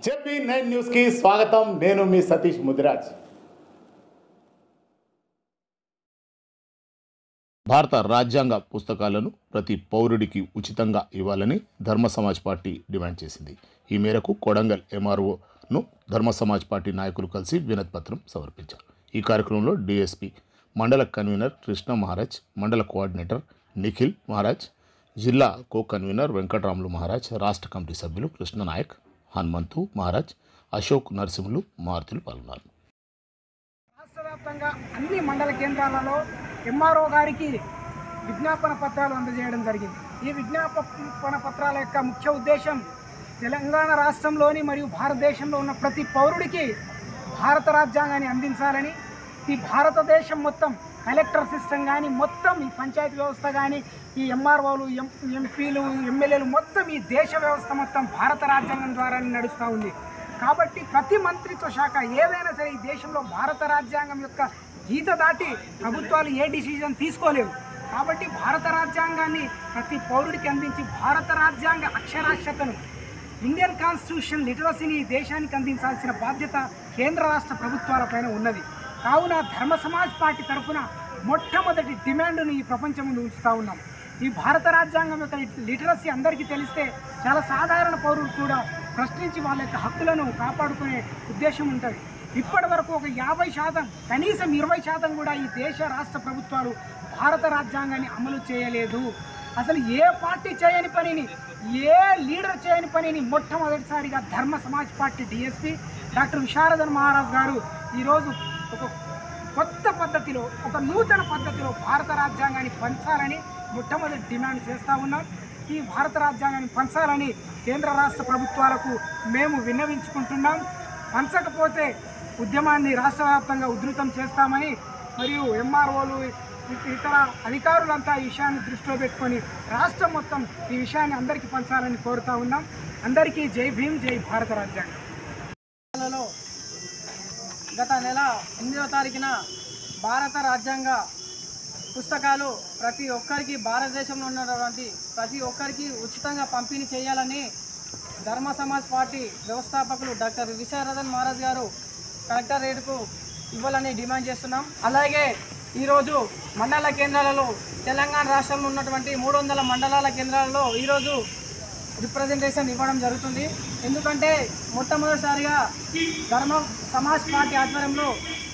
చెప్పి నైన్ న్యూస్కి స్వాగతం నేను మీ సతీష్ ముదిరాజ్ భారత రాజ్యాంగ పుస్తకాలను ప్రతి పౌరుడికి ఉచితంగా ఇవ్వాలని ధర్మ సమాజ్ పార్టీ డిమాండ్ చేసింది ఈ మేరకు కొడంగల్ ఎంఆర్ఓను ధర్మ సమాజ్ పార్టీ నాయకులు కలిసి వినతి పత్రం సమర్పించారు ఈ కార్యక్రమంలో డిఎస్పి మండల కన్వీనర్ కృష్ణ మహారాజ్ మండల కోఆర్డినేటర్ నిఖిల్ మహారాజ్ జిల్లా కో కన్వీనర్ వెంకటరాములు మహారాజ్ రాష్ట్ర కమిటీ సభ్యులు కృష్ణనాయక్ హనుమంతు మహారాజ్ అశోక్ నరసింహులు మారుతులు పాల్గొన్నారు రాష్ట్ర వ్యాప్తంగా అన్ని మండల కేంద్రాలలో ఎంఆర్ఓ గారికి విజ్ఞాపన పత్రాలు అందజేయడం జరిగింది ఈ విజ్ఞాపన పత్రాల యొక్క ముఖ్య ఉద్దేశం తెలంగాణ రాష్ట్రంలోని మరియు భారతదేశంలో ఉన్న ప్రతి పౌరుడికి భారత రాజ్యాంగాన్ని అందించాలని ఈ భారతదేశం మొత్తం కలెక్టర్ సిస్టమ్ కానీ మొత్తం ఈ పంచాయతీ వ్యవస్థ కానీ ఈ ఎంఆర్ఓలు ఎం ఎంపీలు ఎమ్మెల్యేలు మొత్తం ఈ దేశ వ్యవస్థ మొత్తం భారత రాజ్యాంగం ద్వారానే నడుస్తూ ఉంది కాబట్టి ప్రతి మంత్రిత్వ శాఖ ఏదైనా సరే ఈ దేశంలో భారత రాజ్యాంగం యొక్క గీత దాటి ప్రభుత్వాలు ఏ డిసిజన్ తీసుకోలేవు కాబట్టి భారత రాజ్యాంగాన్ని ప్రతి పౌరుడికి అందించి భారత రాజ్యాంగ అక్షరాస్యతను ఇండియన్ కాన్స్టిట్యూషన్ లిటరసీని ఈ దేశానికి అందించాల్సిన బాధ్యత కేంద్ర రాష్ట్ర ప్రభుత్వాలపైన ఉన్నది కావున ధర్మ సమాజ్ పార్టీ తరఫున మొట్టమొదటి డిమాండ్ను ఈ ప్రపంచం ముందు ఉంచుతా ఉన్నాం ఈ భారత రాజ్యాంగం యొక్క లిటరసీ అందరికీ తెలిస్తే చాలా సాధారణ పౌరులు కూడా ప్రశ్నించి వాళ్ళ యొక్క హక్కులను కాపాడుకునే ఉద్దేశం ఉంటుంది ఇప్పటి వరకు ఒక యాభై శాతం కనీసం ఇరవై శాతం కూడా ఈ దేశ రాష్ట్ర ప్రభుత్వాలు భారత రాజ్యాంగాన్ని అమలు చేయలేదు అసలు ఏ పార్టీ చేయని పనిని ఏ లీడర్ చేయని పనిని మొట్టమొదటిసారిగా Dharma Samaj party DSP doctor Visharadan Maharaj garu ఈరోజు ఒక కొత్త పద్ధతిలో ఒక నూతన పద్ధతిలో భారత రాజ్యాంగాన్ని పంచాలని మొట్టమొదటి డిమాండ్ చేస్తూ ఉన్నాం ఈ భారత రాజ్యాంగాన్ని పంచాలని కేంద్ర రాష్ట్ర ప్రభుత్వాలకు మేము విన్నవించుకుంటున్నాం పంచకపోతే ఉద్యమాన్ని రాష్ట్ర వ్యాప్తంగా ఉధృతం చేస్తామని మరియు ఎంఆర్ఓలు ఇతర అధికారులంతా ఈ విషయాన్ని దృష్టిలో పెట్టుకొని రాష్ట్రం మొత్తం ఈ విషయాన్ని అందరికీ పంచాలని కోరుతా ఉన్నాం అందరికీ జై భీమ్ జై భారత రాజ్యాంగం గత నెల ఎనిమిదవ తారీఖున భారత రాజ్యాంగ పుస్తకాలు ప్రతి ఒక్కరికి భారతదేశంలో ఉన్నటువంటి ప్రతి ఒక్కరికి ఉచితంగా పంపిణీ చేయాలని ధర్మ సమాజ్ పార్టీ వ్యవస్థాపకులు డాక్టర్ విశారదన్ మహారాజ్ గారు కలెక్టరేట్కు ఇవ్వాలని డిమాండ్ చేస్తున్నాం అలాగే ఈరోజు మండల కేంద్రాలలో తెలంగాణ రాష్ట్రంలో ఉన్నటువంటి మూడు వందల మండలాల కేంద్రాలలో ఈరోజు రిప్రజెంటేషన్ ఇవ్వడం జరుగుతుంది ఎందుకంటే మొట్టమొదటిసారిగా ధర్మ సమాజ్ పార్టీ ఆధ్వర్యంలో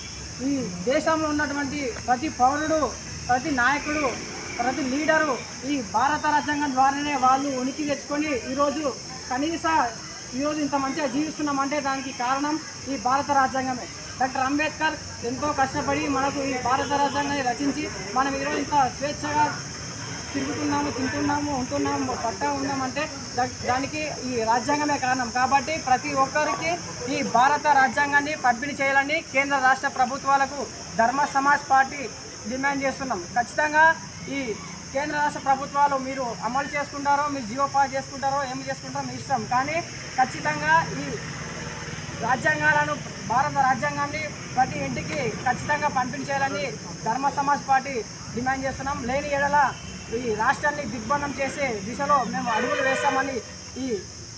ఈ దేశంలో ఉన్నటువంటి ప్రతి పౌరుడు ప్రతి నాయకుడు ప్రతి లీడరు ఈ భారత రాజ్యాంగం ద్వారానే వాళ్ళు ఉనికి తెచ్చుకొని ఈరోజు కనీస ఈరోజు ఇంత మంచిగా జీవిస్తున్నామంటే దానికి కారణం ఈ భారత రాజ్యాంగమే డాక్టర్ అంబేద్కర్ ఎంతో కష్టపడి మనకు ఈ భారత రాజ్యాంగాన్ని రచించి మనం ఈరోజు ఇంత స్వేచ్ఛగా తిరుగుతున్నాము తింటున్నాము ఉంటున్నాము పట్టా ఉన్నామంటే దా- దానికి ఈ రాజ్యాంగమే కారణం కాబట్టి ప్రతి ఒక్కరికి ఈ భారత రాజ్యాంగాన్ని పంపిణీ చేయాలని కేంద్ర రాష్ట్ర ప్రభుత్వాలకు ధర్మ సమాజ్ పార్టీ డిమాండ్ చేస్తున్నాం ఖచ్చితంగా ఈ కేంద్ర రాష్ట్ర ప్రభుత్వాలు మీరు అమలు చేసుకుంటారో మీరు జీవో పాస్ చేసుకుంటారో ఏమి చేసుకుంటారో మీ ఇష్టం కానీ ఖచ్చితంగా ఈ రాజ్యాంగాలను భారత రాజ్యాంగాన్ని ప్రతి ఇంటికి ఖచ్చితంగా పంపిణీ చేయాలని ధర్మ సమాజ్ పార్టీ డిమాండ్ చేస్తున్నాం లేని ఎడల ఈ రాష్ట్రాన్ని దిగ్బంధం చేసే దిశలో మేము అడుగులు వేస్తామని ఈ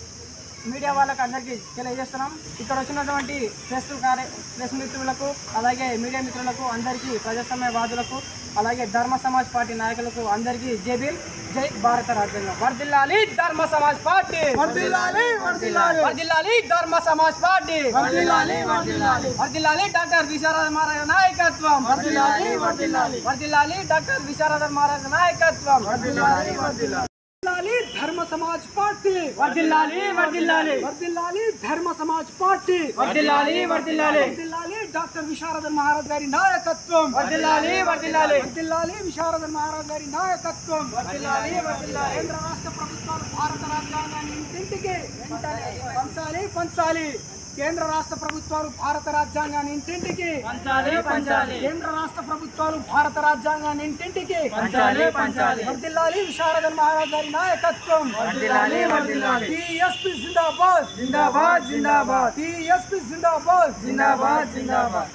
మీడియా వాళ్ళకు అందరికీ తెలియజేస్తున్నాం ఇక్కడ వచ్చినటువంటి ప్రెస్ కార్య ప్రెస్ మిత్రులకు అలాగే మీడియా మిత్రులకు అందరికీ ప్రజాస్వామ్యవాదులకు అలాగే ధర్మ సమాజ్ పార్టీ నాయకులకు అందరికీ జై భీమ్ జై భారత రాజ్యాంగం వర్దిల్లాలి ధర్మ సమాజ్ పార్టీ వర్దిల్లాలి వర్దిల్లాలి వర్దిల్లాలి ధర్మ సమాజ్ పార్టీ వర్దిల్లాలి వర్దిల్లాలి వర్దిల్లాలి డాక్టర్ విశారద మహారాజ నాయకత్వం వర్దిల్లాలి వర్దిల్లాలి వర్దిల్లాలి డాక్టర్ విశారద మహారాజ నాయకత్వం వర్దిల్లాలి వర్దిల్లాలి వర్దిల్లాలి ధర్మ సమాజ్ పార్టీ వర్దిల్లాలి వర్దిల్లాలి వర్దిల్లాలి ధర్మ సమాజ్ పార్టీ వర్దిల్లాలి వర్దిల్లాలి వర్దిల్లాలి డాక్టర్ విశారదన్ మహారాజ్ గారి నాయకత్వం వర్దిల్లాలి వర్దిల్లాలి వర్దిల్లాలి విశారదన్ మహారాజ్ గారి నాయకత్వం వర్దిల్లాలి వర్దిల్లాలి కేంద్ర రాష్ట్ర ప్రభుత్వాలు భారత రాజ్యాంగాన్ని ఇంటింటికి వెంటనే పంచాలి పంచాలి కేంద్ర రాష్ట్ర ప్రభుత్వాలు భారత రాజ్యాంగాన్ని ఇంటింటికి పంచాలి పంచాలి కేంద్ర రాష్ట్ర ప్రభుత్వాలు భారత రాజ్యాంగాన్ని ఇంటింటికి పంచాలి పంచాలి వర్దిల్లాలి విశారదన్ మహారాజ్ గారి నాయకత్వం వర్దిల్లాలి వర్దిల్లాలి టీఎస్పీ జిందాబాద్ జిందాబాద్ జిందాబాద్ టీఎస్పీ జిందాబాద్ జిందాబాద్ జిందాబాద్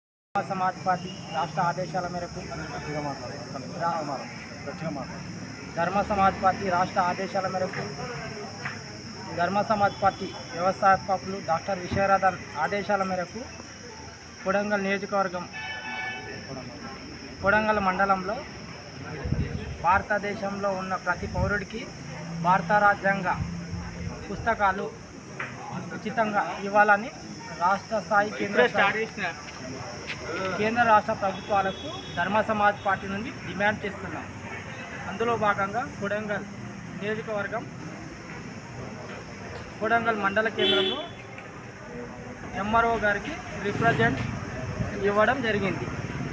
సమాజ్ పార్టీ రాష్ట్ర ఆదేశాల మేరకు గట్టిగా మాట్లాడు గట్టిగా మాట్లాడు ధర్మ సమాజ్ పార్టీ రాష్ట్ర ఆదేశాల మేరకు ధర్మ సమాజ్ పార్టీ వ్యవస్థాపకులు డాక్టర్ విశ్వరాధన్ ఆదేశాల మేరకు కొడంగల్ నియోజకవర్గం కొడంగల్ మండలంలో భారతదేశంలో ఉన్న ప్రతి పౌరుడికి భారత రాజ్యాంగ పుస్తకాలు ఉచితంగా ఇవ్వాలని రాష్ట్ర స్థాయి కేంద్ర స్థాయి కేంద్ర రాష్ట్ర ప్రభుత్వాలకు ధర్మ సమాజ్ పార్టీ నుండి డిమాండ్ చేస్తున్నాం అందులో భాగంగా కొడంగల్ నియోజకవర్గం కొడంగల్ మండల కేంద్రంలో ఎంఆర్ఓ గారికి రిప్రజెంట్ ఇవ్వడం జరిగింది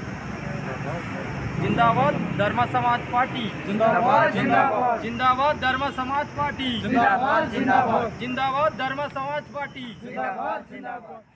జిందాబాద్ ధర్మ సమాజ్ పార్టీ జిందాబాద్, జిందాబాద్. జిందాబాద్ ధర్మ సమాజ్ పార్టీ జిందాబాద్, జిందాబాద్. జిందాబాద్ ధర్మ సమాజ్ పార్టీ జిందాబాద్ జిందాబాద్